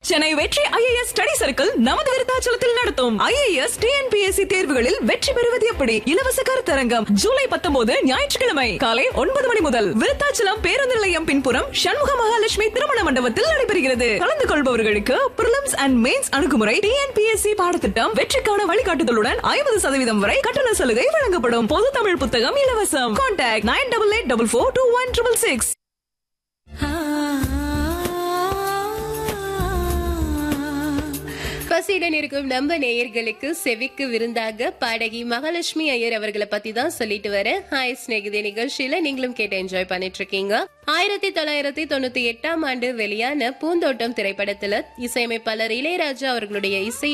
சென்னை வெற்றி IAS study circle நமது விருத்தாச்சலத்தில் நடத்தும் ஐஏஎஸ் டிஎன்பிஎஸ்சி தேர்வுகளில் வெற்றி பெறுவது எப்படி இலவச கருத்தரங்கம் ஜூலை பத்தொன்பது ஞாயிற்றுக்கிழமை காலை ஒன்பது மணி முதல் விருத்தாச்சலம் பேருந்து நிலையம் பின்புறம் சண்முக மகாலட்சுமி திருமண மண்டபத்தில் நடைபெறுகிறது கலந்து கொள்பவர்களுக்கு பிரிலிம்ஸ் அண்ட் மெயின்ஸ் அணுகுமுறை டிஎன்பிஎஸ்சி பாடத்திட்டம் வெற்றிக்கான வழிகாட்டுதலுடன் ஐம்பது சதவீதம் வரை கட்டண சலுகை வழங்கப்படும் பொது தமிழ் புத்தகம் இலவசம் contact nine double eight double four two one triple six பசியுடன் இருக்கும் நம்ம நேயர்களுக்கு செவிக்கு விருந்தாக பாடகி மகாலட்சுமி ஐயர் அவர்களை பத்தி தான் சொல்லிட்டு வரேன் ஹாய் ஸ்நேகிதே நிகழ்ச்சியில நீங்களும் கேட்டு என்ஜாய் பண்ணிட்டு இருக்கீங்க ஆயிரத்தி தொள்ளாயிரத்தி தொண்ணூத்தி எட்டாம் ஆண்டு வெளியான பூந்தோட்டம் திரைப்படத்துல இசையமைப்பாளர் இளையராஜா அவர்களுடைய இசை